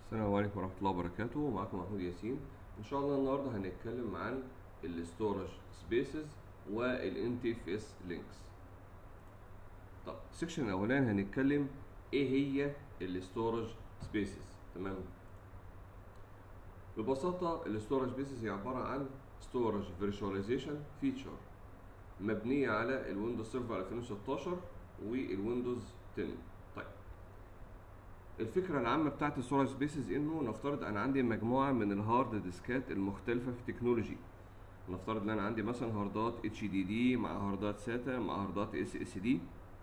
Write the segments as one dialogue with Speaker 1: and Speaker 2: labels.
Speaker 1: السلام عليكم ورحمة الله وبركاته معكم محمود ياسين إن شاء الله النهاردة هنتكلم عن الستورج سبيسز والان تي اف اس لينكس طب السكشن الأولاني هنتكلم إيه هي الستورج سبيسز تمام ببساطة الستورج سبيسز هي عبارة عن ستورج فيرتشواليزيشن فيتشر مبنية على الويندوز سيرفر 2016 والويندوز 10 طيب الفكره العامه بتاعت الستورج سبيسز انه نفترض انا عندي مجموعه من الهارد ديسكات المختلفه في التكنولوجي نفترض ان انا عندي مثلا هاردات اتش دي دي مع هاردات ساتا مع هاردات اس اس دي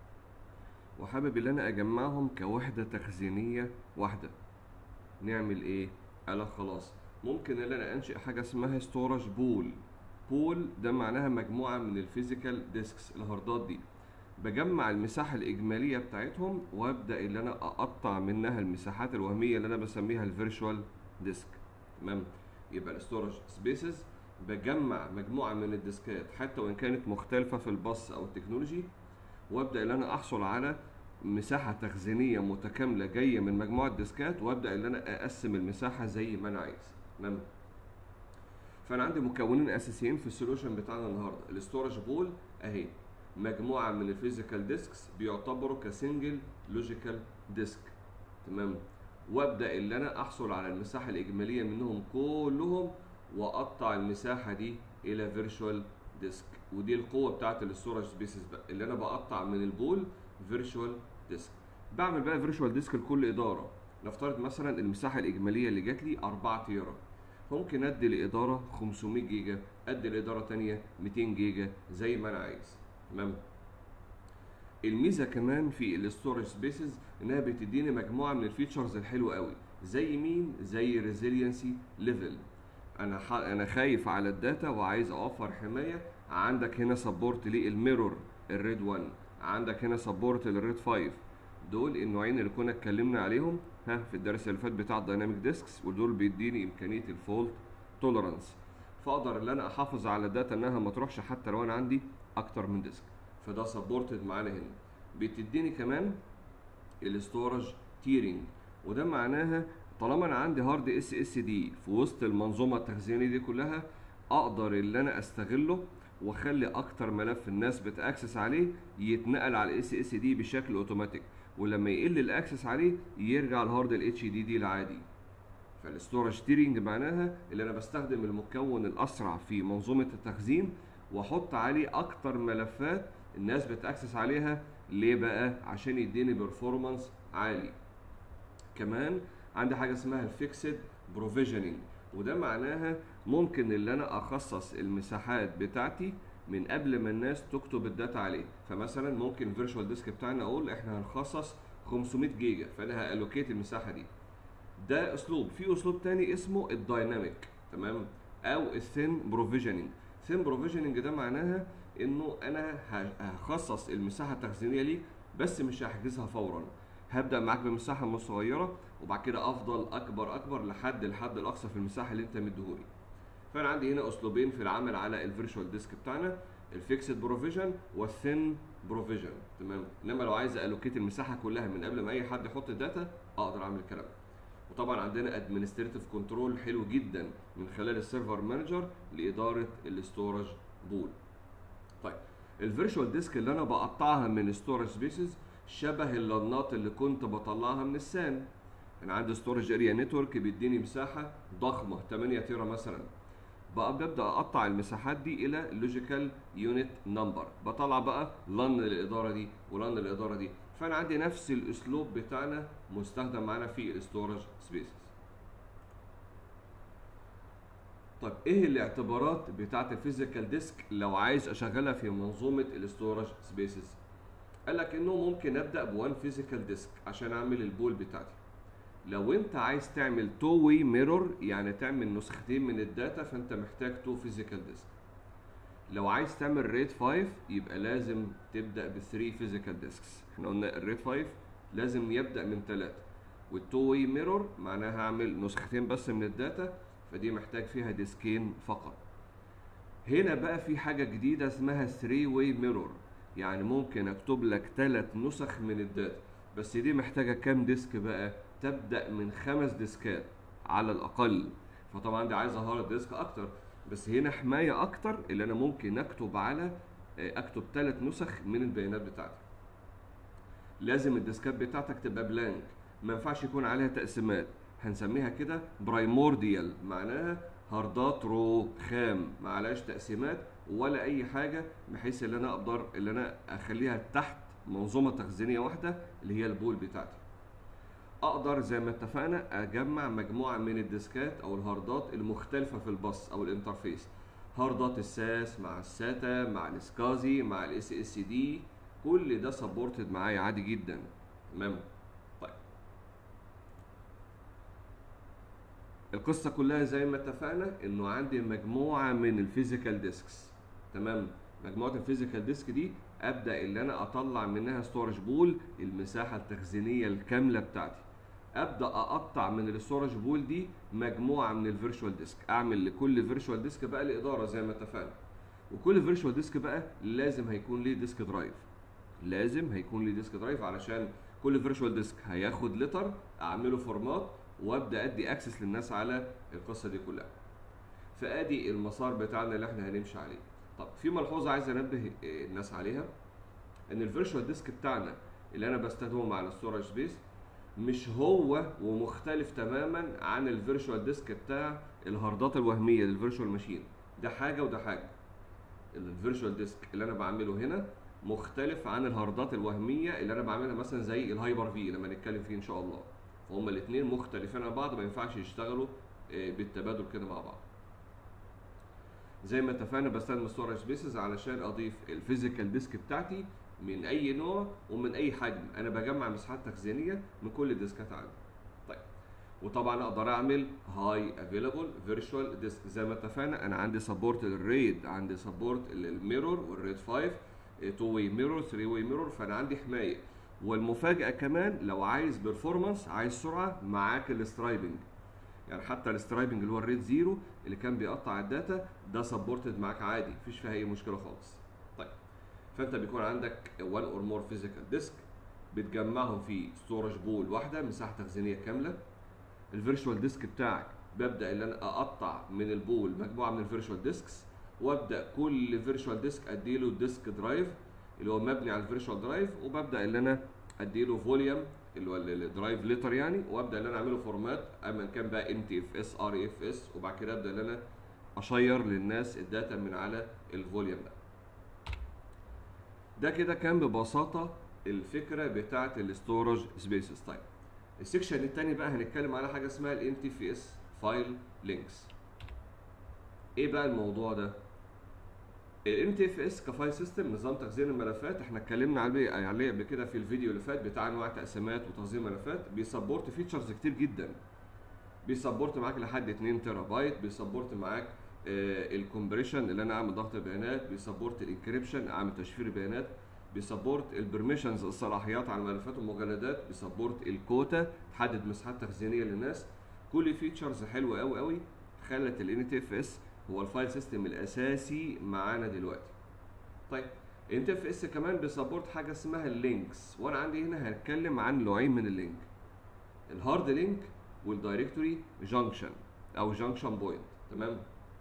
Speaker 1: وحابب ان انا اجمعهم كوحده تخزينيه واحده نعمل ايه قال خلاص ممكن ان انا انشئ حاجه اسمها ستورج بول بول ده معناها مجموعه من الفيزيكال ديسكس الهاردات دي بجمع المساحة الإجمالية بتاعتهم وأبدأ إن أنا أقطع منها المساحات الوهمية اللي أنا بسميها الفيرشوال ديسك تمام يبقى الستورج سبيسز بجمع مجموعة من الديسكات حتى وإن كانت مختلفة في الباص أو التكنولوجي وأبدأ إن أنا أحصل على مساحة تخزينية متكاملة جاية من مجموعة ديسكات وأبدأ إن أنا أقسم المساحة زي ما أنا عايز تمام فأنا عندي مكونين أساسيين في السولوشن بتاعنا النهاردة الستورج بول أهي مجموعه من الفيزيكال ديسكس بيعتبروا كسنجل لوجيكال ديسك تمام وابدا ان انا احصل على المساحه الاجماليه منهم كلهم واقطع المساحه دي الى فيرتشوال ديسك ودي القوه بتاعت الستورج سبيسز بقى اللي انا بقطع من البول فيرتشوال ديسك بعمل بقى فيرتشوال ديسك لكل اداره نفترض مثلا المساحه الاجماليه اللي جات لي 4 تيرا ممكن ادي لاداره 500 جيجا ادي لاداره تانية 200 جيجا زي ما انا عايز تمام الميزه كمان في الستورج سبيسز انها بتديني مجموعه من الفيتشرز الحلوه قوي زي مين زي ريزيلينسي ليفل انا ح... انا خايف على الداتا وعايز اوفر حمايه عندك هنا سبورت للميرور الريد 1 عندك هنا سبورت للريد 5 دول النوعين اللي كنا اتكلمنا عليهم ها في الدرس اللي فات بتاع الدايناميك ديسكس ودول بيديني امكانيه الفولت توليرانس فاقدر ان انا احافظ على الداتا انها ما تروحش حتى لو انا عندي اكتر من ديسك فده سبورتد معانا هنا بتديني كمان الاستورج تيرنج وده معناها طالما انا عندي هارد اس اس دي في وسط المنظومه التخزينيه دي كلها اقدر ان انا استغله واخلي اكتر ملف الناس بتاكسس عليه يتنقل على الاس اس دي بشكل اوتوماتيك ولما يقل الاكسس عليه يرجع الهارد الاتش دي دي العادي فالاستورج تيرنج معناها اللي انا بستخدم المكون الاسرع في منظومه التخزين واحط عليه اكتر ملفات الناس بتاكسس عليها ليه بقى عشان يديني بيرفورمانس عالي كمان عندي حاجه اسمها الفيكسد بروفيجننج وده معناها ممكن ان انا اخصص المساحات بتاعتي من قبل ما الناس تكتب الداتا عليه فمثلا ممكن الفيرتشوال ديسك بتاعنا اقول احنا هنخصص 500 جيجا فانا هالوكيت المساحه دي ده اسلوب في اسلوب تاني اسمه الدايناميك تمام او الثين بروفيجننج ثين بروفيجننج ده معناها انه انا هخصص المساحه التخزينيه ليك بس مش هحجزها فورا هبدا معاك بمساحه صغيره وبعد كده افضل اكبر اكبر لحد الحد الاقصى في المساحه اللي انت مديهولي فانا عندي هنا اسلوبين في العمل على الفيرتشوال ديسك بتاعنا الفيكسد بروفيجن والثين بروفيجن تمام انما لو عايز الوكيت المساحه كلها من قبل ما اي حد يحط الداتا اقدر اعمل الكلام وطبعا عندنا ادمنستريتيف كنترول حلو جدا من خلال السيرفر مانجر لاداره الاستورج بول طيب الفيرتشوال ديسك اللي انا بقطعها من ستورج سبيسز شبه اللنات اللي كنت بطلعها من السان انا عندي ستورج اريا نتورك بيديني مساحه ضخمه 8 تيرا مثلا بقى ببدا اقطع المساحات دي الى لوجيكال يونت نمبر بطلع بقى لن للاداره دي ولن للاداره دي فانا عندي نفس الاسلوب بتاعنا مستخدم معانا في الستورج سبيسز طيب ايه الاعتبارات بتاعه الفيزيكال ديسك لو عايز اشغلها في منظومه الاستورج سبيسز قال لك انه ممكن ابدا بوان فيزيكال ديسك عشان اعمل البول بتاعتي لو انت عايز تعمل تو واي ميرور يعني تعمل نسختين من الداتا فانت محتاج تو فيزيكال ديسك لو عايز تعمل ريد 5 يبقى لازم تبدا ب 3 فيزيكال ديسكس احنا قلنا الريد 5 لازم يبدا من 3 والتو واي ميرور معناها هعمل نسختين بس من الداتا فدي محتاج فيها ديسكين فقط هنا بقى في حاجة جديدة اسمها 3 واي ميرور يعني ممكن اكتب لك ثلاث نسخ من الداتا بس دي محتاجة كام ديسك بقى تبدا من خمس ديسكات على الاقل فطبعا دي عايزه هارد ديسك اكتر بس هنا حمايه اكتر اللي انا ممكن اكتب على آه، اكتب ثلاث نسخ من البيانات بتاعتي لازم الديسكات بتاعتك تبقى بلانك ما ينفعش يكون عليها تقسيمات هنسميها كده برايمورديال معناها هاردات رو خام ما عليهاش تقسيمات ولا اي حاجه بحيث ان انا اقدر ان انا اخليها تحت منظومه تخزينيه واحده اللي هي البول بتاعتي اقدر زي ما اتفقنا اجمع مجموعه من الديسكات او الهاردات المختلفه في الباص او الانترفيس هاردات الساس مع الساتا مع الاسكازي مع الاس اس دي كل ده سبورتد معايا عادي جدا تمام طيب القصه كلها زي ما اتفقنا انه عندي مجموعه من الفيزيكال ديسكس تمام مجموعه الفيزيكال ديسك دي ابدا ان انا اطلع منها ستورج بول المساحه التخزينيه الكامله بتاعتي ابدا اقطع من الستورج بول دي مجموعه من الفيرتشوال ديسك اعمل لكل فيرتشوال ديسك بقى الاداره زي ما اتفقنا وكل فيرتشوال ديسك بقى لازم هيكون ليه ديسك درايف لازم هيكون ليه ديسك درايف علشان كل فيرتشوال ديسك هياخد لتر اعمله فورمات وابدا ادي اكسس للناس على القصه دي كلها فادي المسار بتاعنا اللي احنا هنمشي عليه طب في ملحوظه عايز انبه الناس عليها ان الفيرتشوال ديسك بتاعنا اللي انا بستخدمه مع الستورج سبيس مش هو ومختلف تماما عن الفيرتشوال ديسك بتاع الهاردات الوهميه للفيرتشوال ماشين ده حاجه وده حاجه الفيرتشوال ديسك اللي انا بعمله هنا مختلف عن الهاردات الوهميه اللي انا بعملها مثلا زي الهايبر في لما نتكلم فيه ان شاء الله فهم الاثنين مختلفين عن بعض ما ينفعش يشتغلوا آه، بالتبادل كده مع بعض زي ما اتفقنا بستخدم ستورج سبيسز علشان اضيف الفيزيكال ديسك بتاعتي من اي نوع ومن اي حجم انا بجمع مساحات تخزينيه من كل الديسكات عندي طيب وطبعا اقدر اعمل هاي افيلابل فيرتشوال ديسك زي ما اتفقنا انا عندي سبورت للريد عندي سبورت للميرور والريد 5 2 واي ميرور 3 واي ميرور فانا عندي حمايه والمفاجاه كمان لو عايز بيرفورمانس عايز سرعه معاك السترايبنج يعني حتى السترايبنج اللي هو الريد زيرو اللي كان بيقطع الداتا ده سبورتد معاك عادي مفيش فيها اي مشكله خالص طيب فانت بيكون عندك 1 اور مور فيزيكال ديسك بتجمعهم في ستورج بول واحده مساحه تخزينيه كامله الفيرتشوال ديسك بتاعك ببدا ان انا اقطع من البول مجموعه من الفيرتشوال ديسكس وابدا كل فيرتشوال ديسك اديله ديسك درايف اللي هو مبني على الفيرتشوال درايف وببدا ان انا اديله فوليوم اللي هو الدرايف ليتر يعني وابدا ان انا اعمله فورمات ايا كان بقى ام تي اف اس ار اف اس وبعد كده ابدا ان انا اشير للناس الداتا من على الفوليوم ده ده كده كان ببساطه الفكره بتاعه الاستورج سبيسز طيب السكشن الثاني بقى هنتكلم على حاجه اسمها الان تي في اس فايل لينكس ايه بقى الموضوع ده الام تي اف اس كفايل سيستم نظام تخزين الملفات احنا اتكلمنا عليه عليه قبل كده في الفيديو اللي فات بتاع انواع تقسيمات وتخزين ملفات بيسبورت فيتشرز كتير جدا بيسبورت معاك لحد 2 تيرا بايت بيسبورت معاك الكومبريشن اللي انا اعمل ضغط بيانات بيسبورت الانكريبشن اعمل تشفير بيانات بيسبورت البرميشنز الصلاحيات على الملفات والمجلدات بيسبورت الكوتا تحدد مساحات تخزينيه للناس كل فيتشرز حلوه قوي قوي خلت الان تي اف اس هو الفايل سيستم الاساسي معانا دلوقتي طيب ان تي اف اس كمان بيسبورت حاجه اسمها اللينكس وانا عندي هنا هنتكلم عن نوعين من اللينك الهارد لينك والدايركتوري جانكشن او جانكشن بوينت تمام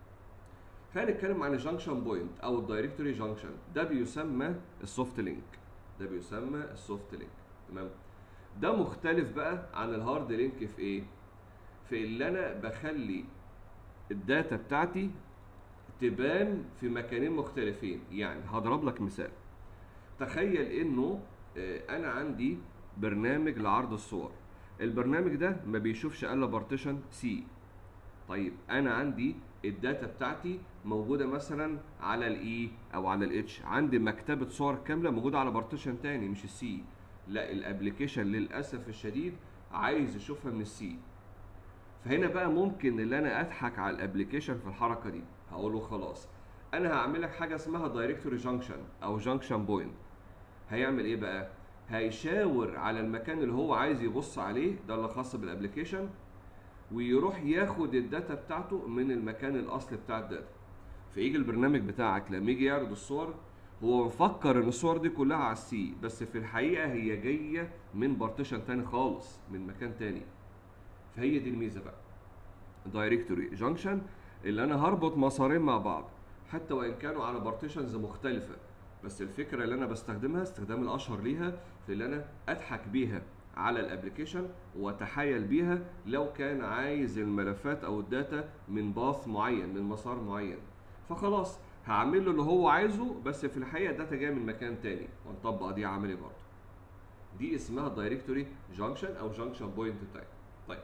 Speaker 1: هنتكلم عن الجانكشن بوينت او الدايركتوري جانكشن ده بيسمى السوفت لينك ده بيسمى السوفت لينك تمام ده مختلف بقى عن الهارد لينك في ايه في اللي انا بخلي الداتا بتاعتي تبان في مكانين مختلفين يعني هضرب لك مثال تخيل انه آه، انا عندي برنامج لعرض الصور البرنامج ده ما بيشوفش الا بارتيشن سي طيب انا عندي الداتا بتاعتي موجوده مثلا على الاي او على الاتش عندي مكتبه صور كامله موجوده على بارتيشن تاني مش السي لا الابلكيشن للاسف الشديد عايز يشوفها من السي فهنا بقى ممكن ان انا اضحك على الابلكيشن في الحركه دي هقول له خلاص انا هعمل لك حاجه اسمها دايركتوري جانكشن او جانكشن بوينت هيعمل ايه بقى هيشاور على المكان اللي هو عايز يبص عليه ده اللي خاص بالابلكيشن ويروح ياخد الداتا بتاعته من المكان الاصلي بتاع الداتا فيجي البرنامج بتاعك لما يجي يعرض الصور هو مفكر ان الصور دي كلها على السي بس في الحقيقه هي جايه من بارتيشن تاني خالص من مكان تاني فهي دي الميزه بقى دايركتوري جانكشن اللي انا هربط مسارين مع بعض حتى وان كانوا على بارتيشنز مختلفه بس الفكره اللي انا بستخدمها استخدام الاشهر ليها في اللي انا اضحك بيها على الابلكيشن واتحايل بيها لو كان عايز الملفات او الداتا من باث معين من مسار معين فخلاص هعمل له اللي هو عايزه بس في الحقيقه الداتا جايه من مكان تاني ونطبق دي عملي برضه دي اسمها دايركتوري جانكشن او جانكشن بوينت تايب طيب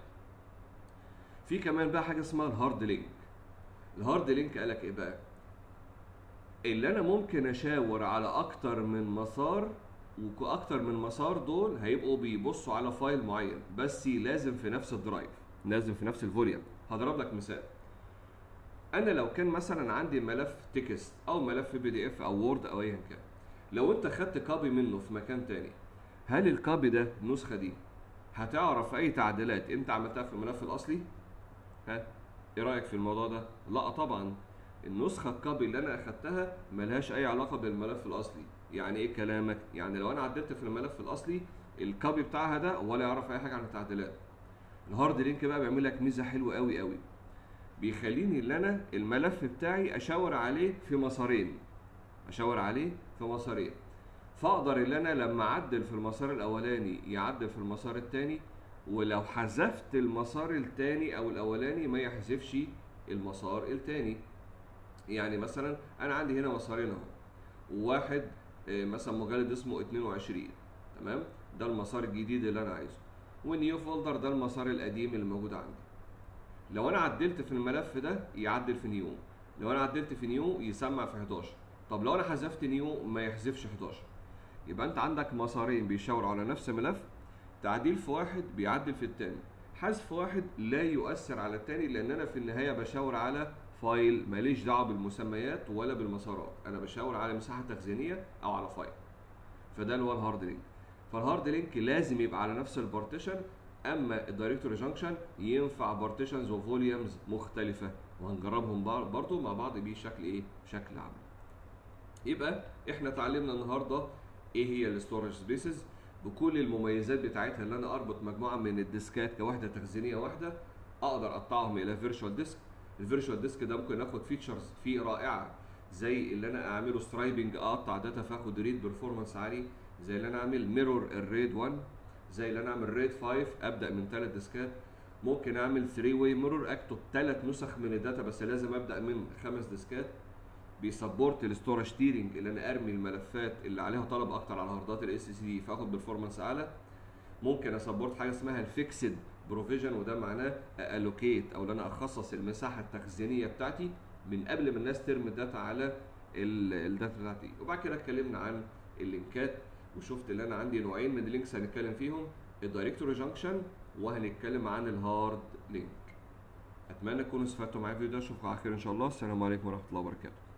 Speaker 1: في كمان بقى حاجه اسمها الهارد لينك الهارد لينك قالك ايه بقى اللي انا ممكن اشاور على اكتر من مسار واكتر من مسار دول هيبقوا بيبصوا على فايل معين بس لازم في نفس الدرايف لازم في نفس الفوليوم هضرب لك مثال انا لو كان مثلا عندي ملف تكست او ملف بي دي اف او وورد او ايا كان لو انت خدت كوبي منه في مكان تاني هل الكوبي ده النسخه دي هتعرف اي تعديلات انت عملتها في الملف الاصلي ها ايه رايك في الموضوع ده لا طبعا النسخه الكوبي اللي انا اخدتها ملهاش اي علاقه بالملف الاصلي يعني ايه كلامك يعني لو انا عدلت في الملف الاصلي الكوبي بتاعها ده ولا يعرف اي حاجه عن التعديلات الهارد لينك بقى بيعمل لك ميزه حلوه قوي قوي بيخليني ان انا الملف بتاعي اشاور عليه في مسارين اشاور عليه في مسارين فاقدر ان انا لما اعدل في المسار الاولاني يعدل في المسار الثاني ولو حذفت المسار الثاني او الاولاني ما يحذفش المسار الثاني يعني مثلا انا عندي هنا مسارين اهو واحد مثلا مجلد اسمه 22 تمام ده المسار الجديد اللي انا عايزه ونيو فولدر ده المسار القديم اللي موجود عندي لو انا عدلت في الملف ده يعدل في نيو لو انا عدلت في نيو يسمع في 11 طب لو انا حذفت نيو ما يحذفش 11 يبقى انت عندك مسارين بيشاوروا على نفس الملف تعديل في واحد بيعدل في التاني حذف واحد لا يؤثر على التاني لان انا في النهايه بشاور على فايل ماليش دعوه بالمسميات ولا بالمسارات انا بشاور على مساحه تخزينيه او على فايل فده اللي هو الهارد لينك فالهارد لينك لازم يبقى على نفس البارتيشن اما الدايركتوري جانكشن ينفع بارتيشنز وفوليومز مختلفه وهنجربهم برضو مع بعض بشكل ايه بشكل عملي يبقى احنا اتعلمنا النهارده ايه هي الاستورج سبيسز بكل المميزات بتاعتها ان انا اربط مجموعه من الديسكات كوحده تخزينيه واحده اقدر اقطعهم الى فيرتشوال ديسك الفيرتشوال ديسك ده ممكن اخد فيتشرز فيه رائعه زي اللي انا اعمله سترايبنج اقطع داتا فاخد ريد برفورمانس عالي زي اللي انا اعمل ميرور الريد 1 زي اللي انا اعمل ريد 5 ابدا من ثلاث ديسكات ممكن اعمل 3 واي ميرور اكتب ثلاث نسخ من الداتا بس لازم ابدا من خمس ديسكات بيسبورت الستورج تيرنج اللي انا ارمي الملفات اللي عليها طلب اكتر على هاردات الاس سي دي فاخد برفورمانس اعلى ممكن اسبورت حاجه اسمها الفيكسد بروفيجن وده معناه الوكيت او ان انا اخصص المساحه التخزينيه بتاعتي من قبل ما الناس ترمي الداتا على الداتا بتاعتي وبعد كده اتكلمنا عن اللينكات وشفت اللي انا عندي نوعين من اللينكس هنتكلم فيهم الدايركتوري جانكشن وهنتكلم عن الهارد لينك اتمنى تكونوا استفدتوا معايا في الفيديو ده اشوفكم على خير ان شاء الله السلام عليكم ورحمه الله وبركاته